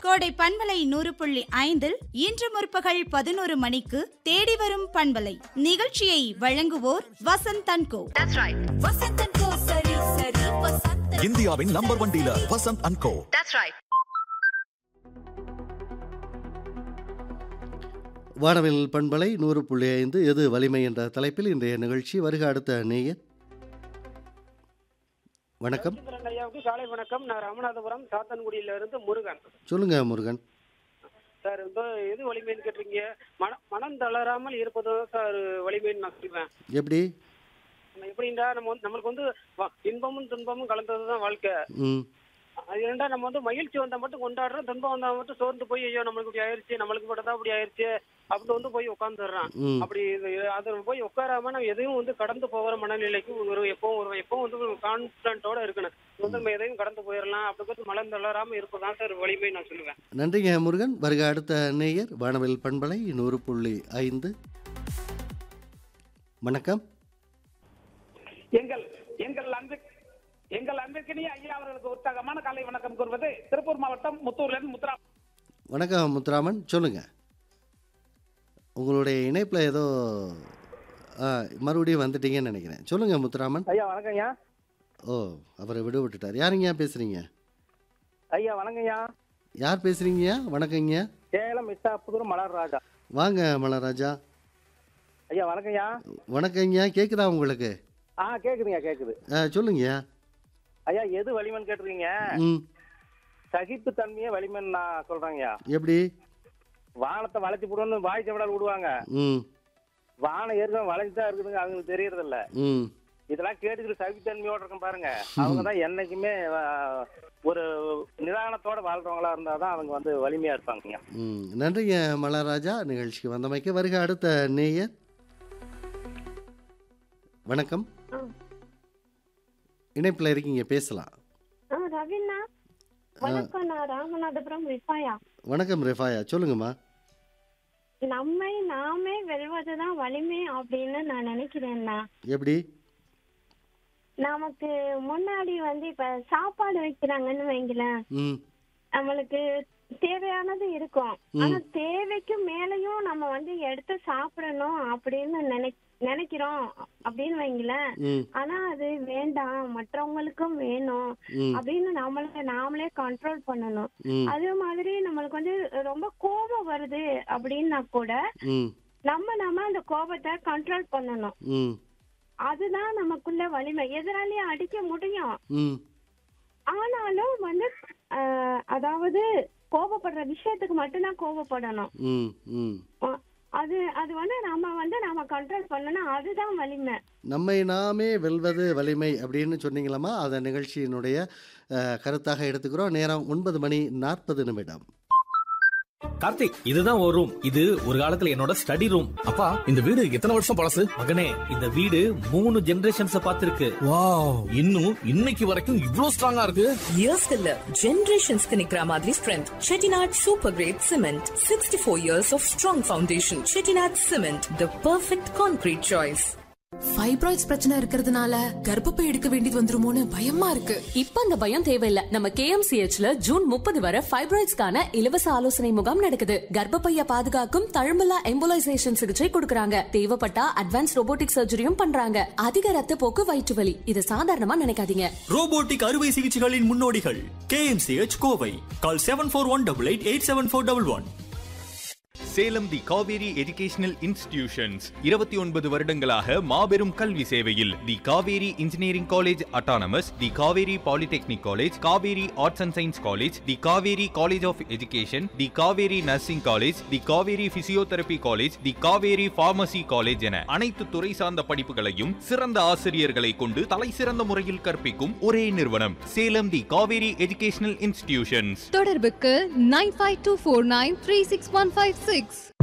கோடை பண்பலை நூறு புள்ளி ஐந்தில் இன்று முற்பகல் பதினோரு மணிக்கு தேடி வரும் பண்பலை நிகழ்ச்சியை வழங்குவோர் வசந்த் தன்கோ That's right. Vasantan ko sari sari vasantan. இந்தியாவின் number one dealer Vasanth and co That's right. வானவில் பண்பலை நூறு புள்ளி ஐந்து எது வலிமை என்ற தலைப்பில் இன்றைய நிகழ்ச்சி வருக அடுத்த நேயர் வணக்கம் ராஜேந்திரன் ஐயாவுக்கு காலை வணக்கம் நான் ராமநாதபுரம் சாத்தன்குடியில இருந்து முருகன் சொல்லுங்க முருகன் சார் இந்த எது வலிமைன்னு கேட்டிருக்கீங்க மன மனம் தளராமல் இருப்பதும் சார் வலிமைன்னு நான் சொல்லுவேன் எப்படி நம்ம எப்படின்னா நம்ம வந்து நம்மளுக்கு வந்து வ- இன்பமும் துன்பமும் கலந்தது தான் வாழ்க்கை ம் அது ஏன்டா நம்ம வந்து மகிழ்ச்சி வந்தா மட்டும் கொண்டாடுறோம் துன்பம் வந்தா மட்டும் சோர்ந்து போய் ஐயோ நம்மளுக்கு இப்படி ஆயிருச்சு நம்மளுக்கு மட்டும் தான் இப்படி ஆயிருச்சு அப்படின்னு வந்து போய் உட்காந்துடுறான் ம் அப்படி இது- அது போய் உட்காராம நம்ம எதையும் வந்து கடந்து போகிற மனநிலைக்கு ஒரு எப்பவும் ஒரு எப்பவும் வந்து கான்பிடண்டோட இருக்கணும் வந்து நம்ம எதையும் கடந்து போயிடலாம் அப்படி மலம் தளராம இருப்பதான் சார் வலிமை நான் சொல்லுவேன் நன்றிங்க முருகன் வருக அடுத்த நேயர் வானவில் பண்பலை நூறு புள்ளி ஐந்து வணக்கம் எங்கள் எங்கள் அன்பு எங்கள் அன்பிற்கினிய ஐயா அவர்களுக்கு உற்சாகமான காலை வணக்கம் கூறுவது திருப்பூர் மாவட்டம் முத்தூர்ல இருந்து முத்துரா வணக்கம் முத்துராமன் சொல்லுங்க உங்களுடைய இணைப்பில் ஏதோ ஆ, மறுபடியும் வந்துட்டீங்கன்னு நினைக்கிறேன் சொல்லுங்க முத்துராமன் ஐயா வணக்கம் ஐயா ஓ அவரை விடு விட்டுட்டார் யாருங்க பேசுறீங்க ஐயா வணக்கம் ஐயா யார் பேசுறீங்க வணக்கங்க சேலம் மிஸ்டா புதூர் மலர் ராஜா வாங்க மலராஜா ஐயா வணக்கம் ஐயா வணக்கங்க கேக்குதா உங்களுக்கு ஆ கேக்குதுங்க கேக்குது ஆ, சொல்லுங்க ஐயா எது வலிமைன்னு கேட்டிருக்கீங்க ம் சகிப்பு தன்மையே வலிமைன்னு நான் சொல்றேங்க ஐயா எப்படி வானத்தை வளைச்சு போடுன்னு வாய் சவடால் விடுவாங்க ம் வானம் ஏற்கனவே வளைஞ்சு தான் இருக்குதுங்க அவங்களுக்கு தெரியறது இல்ல ம் இதெல்லாம் கேட்டுக்கிட்டு சகிப்புத்தன்மையோட இருக்கும் பாருங்க அவங்க தான் என்னைக்குமே ஆ, ஒரு நிதானத்தோட வாழ்றவங்களா இருந்தாதான் அவங்க வந்து வலிமையா இருப்பாங்க ம் நன்றிங்க மலராஜா நிகழ்ச்சிக்கு வந்தமைக்கு வருக அடுத்த நேயர் வணக்கம் இணைப்பில் இருக்கீங்க பேசலாம் ஆ ரவிண்ணா வணக்கம் நான் ராமநாதபுரம் ரிஃபாயா வணக்கம் ரெஃபாயா சொல்லுங்கம்மா நம்மை நாமே வெல்வதுதான் வலிமை அப்படின்னு நான் நினைக்கிறேன்னா எப்படி நமக்கு முன்னாடி வந்து இப்ப சாப்பாடு வைக்கிறாங்கன்னு வைங்களேன் ம் நம்மளுக்கு தேவையானது இருக்கும் ம். ஆனா தேவைக்கு மேலயும் நம்ம வந்து எடுத்து சாப்பிடணும் அப்படின்னு நினை நினைக்கிறோம் அப்படின்னு வைங்களேன் ம் ஆனா அது வேண்டாம் மற்றவங்களுக்கும் வேணும் ம் அப்படின்னு நம்மள நாமளே கண்ட்ரோல் பண்ணணும் ம் அதே மாதிரி நம்மளுக்கு வந்து ரொம்ப கோபம் வருது அப்படின்னா கூட ம் நம்ம நம்ம அந்த கோபத்தை கண்ட்ரோல் பண்ணணும் ம் அதுதான் நமக்குள்ள வலிமை எதிராளியும் அடிக்க முடியும் ம் ஆனாலும் வந்து ஆஹ், அதாவது கோபப்படுற விஷயத்துக்கு மட்டும்தான் கோபப்படணும் ம் ம் அஹ், அது அது வந்து நம்ம வந்து நம்ம கண்ட்ரோல் பண்ணணும் அதுதான் வலிமை நம்மை நாமே வெல்வது வலிமை அப்படின்னு சொன்னீங்களாமா அதை நிகழ்ச்சியினுடைய அஹ், கருத்தாக எடுத்துக்கிறோம் நேரம் ஒன்பது மணி நாற்பது நிமிடம் கார்த்திக் இதுதான் ஒரு ரூம் இது ஒரு காலத்துல என்னோட ஸ்டடி ரூம் அப்பா இந்த வீடு எத்தனை வருஷம் பழசு மகனே இந்த வீடு மூணு ஜெனரேஷன்ஸ் பார்த்திருக்கு வாவ் இன்னும் இன்னைக்கு வரைக்கும் இவ்ளோ ஸ்ட்ராங்கா இருக்கு Years இல்ல ஜெனரேஷன்ஸ்க்கு நிக்கிற மாதிரி strength Chettinad super grade cement sixty four years of strong foundation Chettinad cement the perfect concrete choice fibroids பிரச்சனை இருக்கிறதுனால கர்ப்பப்பை எடுக்க வேண்டியது வந்துருமோன்னு பயமா இருக்கு இப்ப அந்த பயம் தேவையில்ல நம்ம கேஎம்சிஹெச்ல ஜூன் முப்பது வரை ஃபைப்ராய்ட்ஸ்க்கான இலவச ஆலோசனை முகாம் நடக்குது கர்ப்பப்பைய பாதுகாக்கும் தழும்பலா எம்போலைசேஷன் சிகிச்சை கொடுக்கறாங்க தேவைப்பட்டா அட்வான்ஸ் ரோபோட்டிக் சர்ஜரியும் பண்றாங்க அதிக ரத்த போக்கு வயிற்று வலி இது சாதாரணமா நினைக்காதீங்க ரோபோட்டிக் அறுவை சிகிச்சைகளின் முன்னோடிகள் KMCH Kovai call seven four one double eight eight seven four double one Salem the Kaveri educational institutions இருபத்தி ஒன்பது வருடங்களாக மாபெரும் கல்வி சேவையில் the Kaveri engineering college autonomous the Kaveri polytechnic college Kaveri arts and science college the Kaveri college of education the Kaveri nursing college the Kaveri physiotherapy college the Kaveri pharmacy college என அனைத்து துறை சார்ந்த படிப்புகளையும் சிறந்த ஆசிரியர்களை கொண்டு தலை சிறந்த முறையில் கற்பிக்கும் ஒரே நிறுவனம் Salem the Kaveri educational institutions தொடர்புக்கு nine five two four nine three six one five six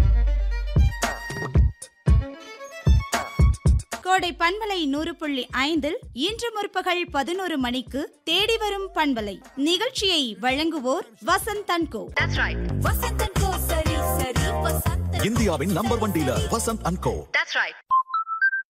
கோடை பண்பலை நூறு புள்ளி ஐந்தில் இன்று முற்பகல் பதினோரு மணிக்கு தேடி வரும் பண்பலை நிகழ்ச்சியை வழங்குவோர் வசந்த் தன்கோ That's right. Vasantan ko sari sari vasantan. இந்தியாவின் number one dealer Vasanth and co That's right.